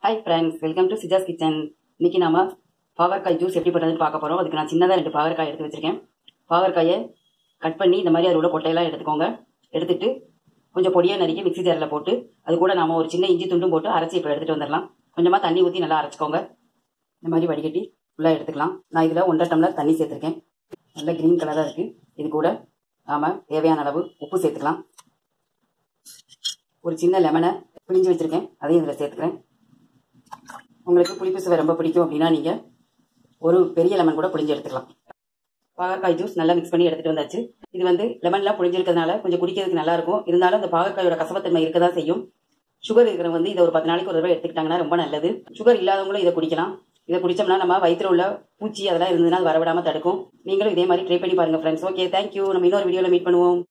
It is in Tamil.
hi friends welcome to Sijas kitchen இன்னைக்கு நாம பாகற்காய் ஜூஸ் எப்படி பண்ணுறதுன்னு பார்க்க போகிறோம் அதுக்கு நான் சின்னதாக ரெண்டு பாகற்காய் எடுத்து வச்சிருக்கேன் பாகற்காயை கட் பண்ணி இந்த மாதிரி அதில் உள்ள கொட்டையெல்லாம் எடுத்துக்கோங்க எடுத்துட்டு கொஞ்சம் பொடியாக நறுக்கி மிக்ஸி ஜாரில் போட்டு அது கூட நாம ஒரு சின்ன இஞ்சி துண்டும் போட்டு அரைச்சி இப்போ எடுத்துகிட்டு வந்துடலாம் கொஞ்சமாக தண்ணி ஊற்றி நல்லா அரைச்சிக்கோங்க இந்த மாதிரி வடிகட்டி ஃபுல்லாக எடுத்துக்கலாம் நான் இதில் ஒன்றரை டம்ளர் தண்ணி சேர்த்துருக்கேன் நல்ல க்ரீன் கலராக இருக்குது இது கூட நாம் தேவையான அளவு உப்பு சேர்த்துக்கலாம் ஒரு சின்ன லெமனை பிழிஞ்சு வச்சிருக்கேன் அதையும் இதில் சேர்த்துக்கிறேன் உங்களுக்கு புளிப்பு சுவை ரொம்ப பிடிக்கும் அப்படின்னா நீங்கள் ஒரு பெரிய லெமன் கூட புளிஞ்சு எடுத்துக்கலாம் பாகற்காய் ஜூஸ் நல்லா மிக்ஸ் பண்ணி எடுத்துட்டு வந்தாச்சு இது வந்து லெமன்லாம் புளிஞ்சிருக்கிறதுனால கொஞ்சம் குடிக்கிறதுக்கு நல்லா இருக்கும் இருந்தாலும் அந்த பாகற்காயோட கசவத்தன்மை இருக்க தான் செய்யும் சுகர் இருக்கிறவங்க வந்து இதை ஒரு பத்து நாளைக்கு ஒரு தடவை எடுத்துக்கிட்டாங்கன்னா ரொம்ப நல்லது சுகர் இல்லாதவங்களும் இதை குடிக்கலாம் இதை குடிச்சோம்னா நம்ம வயிற்றுல உள்ள பூச்சி அதெல்லாம் இருந்ததுன்னா அது வரவிடாம தடுக்கும் நீங்களும் இதே மாதிரி ட்ரை பண்ணி பாருங்க ஃப்ரெண்ட்ஸ் ஓகே தேங்க்யூ நம்ம இன்னொரு வீடியோவில் மீட் பண்ணுவோம்